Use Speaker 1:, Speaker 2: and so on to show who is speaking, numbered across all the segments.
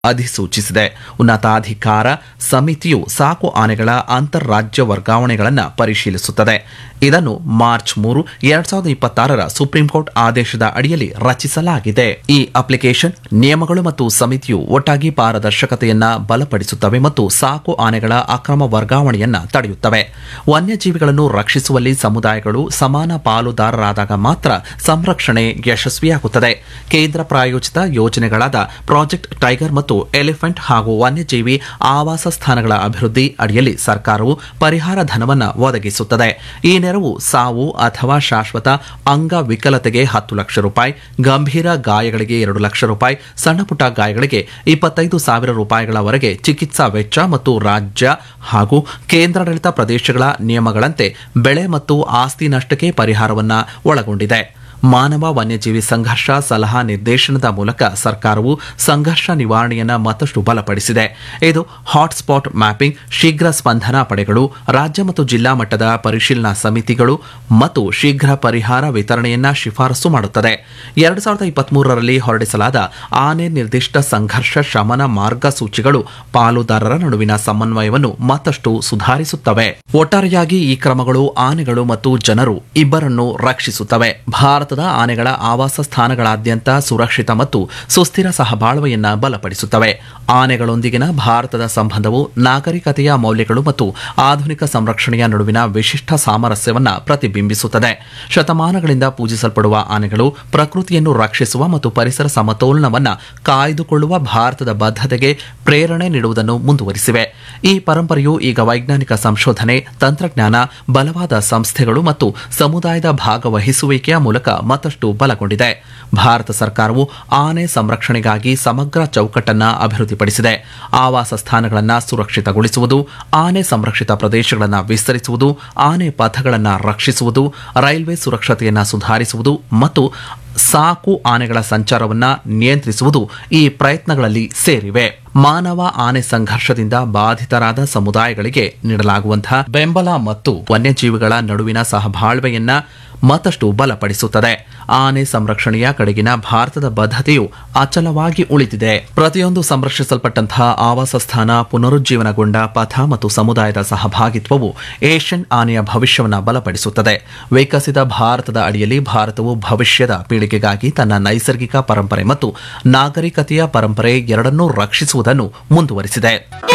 Speaker 1: ಅಧಿಸೂಚಿಸಿದೆ ಉನ್ನತಾಧಿಕಾರ ಸಮಿತಿಯು ಸಾಕು ಆನೆಗಳ ಅಂತಾರಾಜ್ಯ ವರ್ಗಾವಣೆಗಳನ್ನು ಪರಿಶೀಲಿಸುತ್ತದೆ ಇದನ್ನು ಮಾರ್ಚ್ ಮೂರು ಎರಡ್ ಸಾವಿರದ ಇಪ್ಪತ್ತಾರರ ಸುಪ್ರೀಂ ಕೋರ್ಟ್ ಆದೇಶದ ಅಡಿಯಲ್ಲಿ ರಚಿಸಲಾಗಿದೆ ಈ ಅಪ್ಲಿಕೇಶನ್ ನಿಯಮಗಳು ಮತ್ತು ಸಮಿತಿಯು ಒಟ್ಟಾಗಿ ಪಾರದರ್ಶಕತೆಯನ್ನ ಬಲಪಡಿಸುತ್ತವೆ ಮತ್ತು ಸಾಕು ಆನೆಗಳ ಅಕ್ರಮ ವರ್ಗಾವಣೆಯನ್ನ ತಡೆಯುತ್ತವೆ ವನ್ಯಜೀವಿಗಳನ್ನು ರಕ್ಷಿಸುವಲ್ಲಿ ಸಮುದಾಯಗಳು ಸಮಾನ ಪಾಲುದಾರರಾದಾಗ ಮಾತ್ರ ಸಂರಕ್ಷಣೆ ಯಶಸ್ವಿಯಾಗುತ್ತದೆ ಕೇಂದ್ರ ಪ್ರಾಯೋಜಿತ ಯೋಜನೆಗಳಾದ ಪ್ರಾಜೆಕ್ಟ್ ಟೈಗರ್ ಮತ್ತು ಎಲಿಫೆಂಟ್ ಹಾಗೂ ವನ್ಯಜೀವಿ ಆವಾಸ ಸ್ಥಾನಗಳ ಅಭಿವೃದ್ಧಿ ಅಡಿಯಲ್ಲಿ ಸರ್ಕಾರವು ಪರಿಹಾರ ಧನವನ್ನು ಒದಗಿಸುತ್ತದೆ ಈ ನೆರವು ಸಾವು ಅಥವಾ ಶಾಶ್ವತ ಅಂಗವಿಕಲತೆಗೆ ಹತ್ತು ಲಕ್ಷ ರೂಪಾಯಿ ಗಂಭೀರ ಗಾಯಗಳಿಗೆ ಎರಡು ಲಕ್ಷ ರೂಪಾಯಿ ಸಣ್ಣಪುಟ್ಟ ಗಾಯಗಳಿಗೆ ಇಪ್ಪತ್ತೈದು ಸಾವಿರ ರೂಪಾಯಿಗಳವರೆಗೆ ಚಿಕಿತ್ಸಾ ವೆಚ್ಚ ಮತ್ತು ರಾಜ್ಯ ಹಾಗೂ ಕೇಂದ್ರಾಡಳಿತ ಪ್ರದೇಶಗಳ ನಿಯಮಗಳಂತೆ ಬೆಳೆ ಮತ್ತು ಆಸ್ತಿ ನಷ್ಟಕ್ಕೆ ಪರಿಹಾರವನ್ನ ಒಳಗೊಂಡಿದೆ ಮಾನವ ವನ್ಯಜೀವಿ ಸಂಘರ್ಷ ಸಲಹಾ ನಿರ್ದೇಶನದ ಮೂಲಕ ಸರ್ಕಾರವು ಸಂಘರ್ಷ ನಿವಾರಣೆಯನ್ನು ಮತ್ತಷ್ಟು ಬಲಪಡಿಸಿದೆ ಇದು ಹಾಟ್ಸ್ಪಾಟ್ ಮ್ಯಾಪಿಂಗ್ ಶೀಘ್ರ ಸ್ಪಂದನಾ ಪಡೆಗಳು ರಾಜ್ಯ ಮತ್ತು ಜಿಲ್ಲಾ ಮಟ್ಟದ ಪರಿಶೀಲನಾ ಸಮಿತಿಗಳು ಮತ್ತು ಶೀಘ್ರ ಪರಿಹಾರ ವಿತರಣೆಯನ್ನ ಶಿಫಾರಸು ಮಾಡುತ್ತದೆ ಎರಡು ಸಾವಿರದ ಇಪ್ಪತ್ಮೂರರಲ್ಲಿ ಹೊರಡಿಸಲಾದ ಆನೆ ನಿರ್ದಿಷ್ಟ ಸಂಘರ್ಷ ಶಮನ ಮಾರ್ಗಸೂಚಿಗಳು ಪಾಲುದಾರರ ನಡುವಿನ ಸಮನ್ವಯವನ್ನು ಮತ್ತಷ್ಟು ಸುಧಾರಿಸುತ್ತವೆ ಒಟ್ಟಾರೆಯಾಗಿ ಈ ಕ್ರಮಗಳು ಆನೆಗಳು ಮತ್ತು ಜನರು ಇಬ್ಬರನ್ನು ರಕ್ಷಿಸುತ್ತವೆ ಭಾರತದ ಆನೆಗಳ ಆವಾಸ ಸ್ಥಾನಗಳಾದ್ಯಂತ ಸುರಕ್ಷಿತ ಮತ್ತು ಸುಸ್ಥಿರ ಸಹಬಾಳ್ವೆಯನ್ನ ಬಲಪಡಿಸುತ್ತವೆ ಆನೆಗಳೊಂದಿಗಿನ ಭಾರತದ ಸಂಬಂಧವು ನಾಗರಿಕತೆಯ ಮೌಲ್ಯಗಳು ಮತ್ತು ಆಧುನಿಕ ಸಂರಕ್ಷಣೆಯ ನಡುವಿನ ವಿಶಿಷ್ಟ ಸಾಮರಸ್ಯವನ್ನ ಪ್ರತಿಬಿಂಬಿಸುತ್ತದೆ ಶತಮಾನಗಳಿಂದ ಪೂಜಿಸಲ್ಪಡುವ ಆನೆಗಳು ಪ್ರಕೃತಿಯನ್ನು ರಕ್ಷಿಸುವ ಮತ್ತು ಪರಿಸರ ಸಮತೋಲನವನ್ನ ಕಾಯ್ದುಕೊಳ್ಳುವ ಭಾರತದ ಬದ್ಧತೆಗೆ ಪ್ರೇರಣೆ ನೀಡುವುದನ್ನು ಮುಂದುವರಿಸಿವೆ ಈ ಪರಂಪರೆಯು ಈಗ ವೈಜ್ಞಾನಿಕ ಸಂಶೋಧನೆ ತಂತ್ರಜ್ಞಾನ ಬಲವಾದ ಸಂಸ್ಥೆಗಳು ಮತ್ತು ಸಮುದಾಯದ ಭಾಗವಹಿಸುವಿಕೆಯ ಮೂಲಕ ಮತ್ತಷ್ಟು ಬಲಗೊಂಡಿದೆ ಭಾರತ ಸರ್ಕಾರವು ಆನೆ ಸಂರಕ್ಷಣೆಗಾಗಿ ಸಮಗ್ರ ಚೌಕಟ್ಟನ್ನು ಅಭಿವೃದ್ಧಿಪಡಿಸಿದೆ ಆವಾಸ ಸ್ಥಾನಗಳನ್ನು ಸುರಕ್ಷಿತಗೊಳಿಸುವುದು ಆನೆ ಸಂರಕ್ಷಿತ ಪ್ರದೇಶಗಳನ್ನು ವಿಸ್ತರಿಸುವುದು ಆನೆ ಪಥಗಳನ್ನು ರಕ್ಷಿಸುವುದು ರೈಲ್ವೆ ಸುರಕ್ಷತೆಯನ್ನು ಸುಧಾರಿಸುವುದು ಮತ್ತು ಸಾಕು ಆನೆಗಳ ಸಂಚಾರವನ್ನ ನಿಯಂತ್ರಿಸುವುದು ಈ ಪ್ರಯತ್ನಗಳಲ್ಲಿ ಸೇರಿವೆ ಮಾನವ ಆನೆ ಸಂಘರ್ಷದಿಂದ ಬಾಧಿತರಾದ ಸಮುದಾಯಗಳಿಗೆ ನೀಡಲಾಗುವಂತಹ ಬೆಂಬಲ ಮತ್ತು ವನ್ಯಜೀವಿಗಳ ನಡುವಿನ ಸಹಬಾಳ್ವೆಯನ್ನ ಮತ್ತಷ್ಟು ಬಲಪಡಿಸುತ್ತದೆ ಆನೆ ಸಂರಕ್ಷಣೆಯ ಕಡೆಗಿನ ಭಾರತದ ಬದ್ಧತೆಯು ಅಚಲವಾಗಿ ಉಳಿದಿದೆ ಪ್ರತಿಯೊಂದು ಸಂರಕ್ಷಿಸಲ್ಪಟ್ಟಂತಹ ಆವಾಸ ಸ್ಥಾನ ಪುನರುಜ್ಜೀವನಗೊಂಡ ಪಥ ಮತ್ತು ಸಮುದಾಯದ ಸಹಭಾಗಿತ್ವವು ಏಷ್ಯನ್ ಆನೆಯ ಭವಿಷ್ಯವನ್ನು ಬಲಪಡಿಸುತ್ತದೆ ವಿಕಸಿತ ಭಾರತದ ಅಡಿಯಲ್ಲಿ ಭಾರತವು ಭವಿಷ್ಯದ ಪೀಳಿಗೆಗಾಗಿ ತನ್ನ ನೈಸರ್ಗಿಕ ಪರಂಪರೆ ಮತ್ತು ನಾಗರಿಕತೆಯ ಪರಂಪರೆ ಎರಡನ್ನೂ ರಕ್ಷಿಸುವುದನ್ನು ಮುಂದುವರಿಸಿದೆ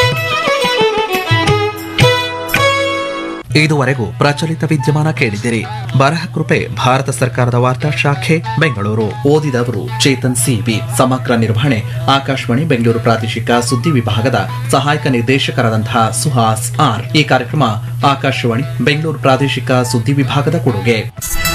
Speaker 1: ಇದುವರೆಗೂ ಪ್ರಚಲಿತ ವಿದ್ಯಮಾನ ಕೇಳಿದಿರಿ ಬರಹ ಕೃಪೆ ಭಾರತ ಸರ್ಕಾರದ ವಾರ್ತಾ ಶಾಖೆ ಬೆಂಗಳೂರು ಓದಿದವರು ಚೇತನ್ ಸಿಬಿ ಸಮಗ್ರ ನಿರ್ವಹಣೆ ಆಕಾಶವಾಣಿ ಬೆಂಗಳೂರು ಪ್ರಾದೇಶಿಕ ಸುದ್ದಿ ವಿಭಾಗದ ಸಹಾಯಕ ನಿರ್ದೇಶಕರಾದಂತಹ ಸುಹಾಸ್ ಆರ್ ಈ ಕಾರ್ಯಕ್ರಮ ಆಕಾಶವಾಣಿ ಬೆಂಗಳೂರು ಪ್ರಾದೇಶಿಕ ಸುದ್ದಿ ವಿಭಾಗದ ಕೊಡುಗೆ